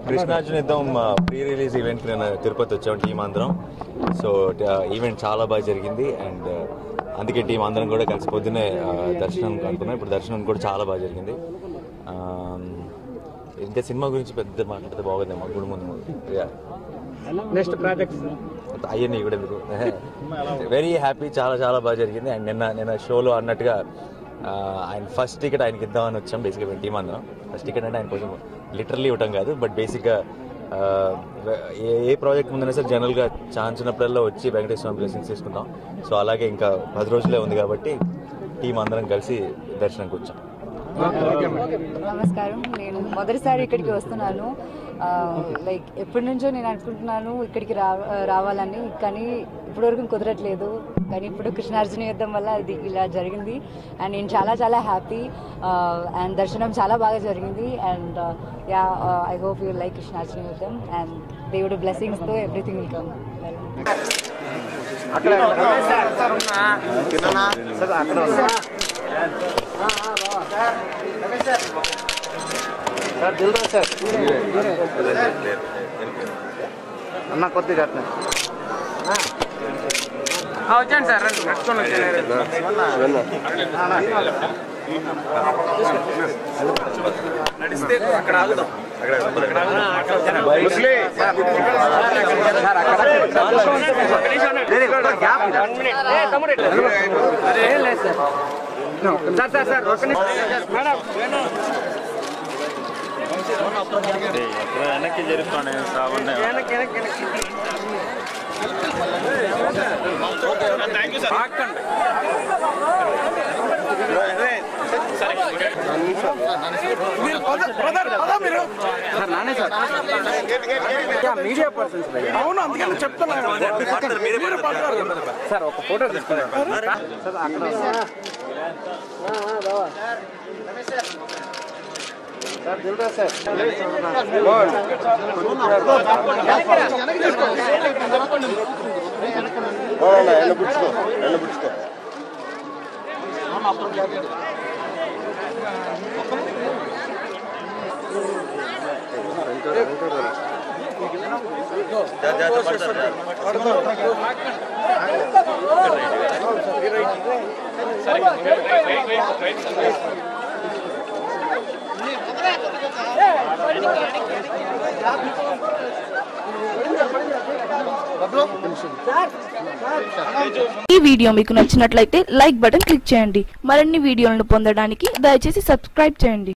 కృష్ణార్జున యుద్ధం pre release event నేను తిరుపతి వచ్చాం టీం అందరం సో ఈవెంట్ చాలా బాగా జరిగింది అండ్ అందుకే టీం అందరం కూడా కలిసి పొద్దునే ఆ, దర్శనం అనుకున్నాం ఇప్పుడు దర్శనం కూడా చాలా బాగా జరిగింది ఆ, ఇంకా సినిమా గురించి పెద్ద మాట్లాడితే బాగుంది మా గుడి ముందు Yeah. నెక్స్ట్ ప్రాజెక్ట్స్ అయ్యని కూడా ఎందుకు వెరీ హ్యాపీ చాలా చాలా బాగా జరిగింది అండ్ నిన్న నిన్న షోలో అన్నట్టుగా ఆ, ఆయన ఫస్ట్ టికెట్ ఆయనకి ఇద్దామని వచ్చాం బేసిక్గా మేము టీం అందరం ఫస్ట్ టికెట్ అంటే ఆయన కొంచెం లిటరల్లీ ఇవ్వటం కాదు బట్ బేసిక్గా ఆ, ఏ ఏ ప్రాజెక్ట్ ముందైనా సరే జనరల్గా ఛాన్స్ ఉన్నప్పుడల్లా వచ్చి వెంకటేశ్వర బ్లెస్సింగ్స్ తీసుకుంటాం సో అలాగే ఇంకా పది రోజులే ఉంది కాబట్టి టీం అందరం కలిసి దర్శనంకి వచ్చాం నమస్కారం నేను మొదటిసారి ఇక్కడికి వస్తున్నాను ఆ, లైక్ ఎప్పటి నుంచో నేను అనుకుంటున్నాను ఇక్కడికి రా రావాలని కానీ ఇప్పటివరకు కుదరట్లేదు కానీ ఇప్పుడు కృష్ణార్జున యుద్ధం వల్ల ఇది ఇలా జరిగింది అండ్ నేను చాలా చాలా హ్యాపీ అండ్ దర్శనం చాలా బాగా జరిగింది and yeah I hope you like Krishnarjuna Yuddham and దేవుడు బ్లెస్సింగ్స్తో ఎవ్రీథింగ్ విల్ కమ్ సార్ దిల్రా సార్ అన్న కొద్దిగా అట్లా వచ్చాను సార్ రండి నడుచుకొని వచ్చాను నడిస్తే అక్కడ ఆగుదాం సార్ సార్ సార్ ఒక్క నిమిషం మేడం వెనక్కి జరుగుతాను శ్రావణ్ వెనక్కి వెనక్కి వెనక్కి ఆకండి సార్ నానే సార్ మీడియా పర్సన్స్ అవును అందుకని చెప్తున్నా సార్ ఒక ఫోటో తీసుకున్నాను సార్ అక్కడ సార్ దిల్రా సార్ ఈ వీడియో మీకు నచ్చినట్లయితే లైక్ బటన్ క్లిక్ చేయండి మరిన్ని వీడియోలను పొందడానికి దయచేసి సబ్స్క్రైబ్ చేయండి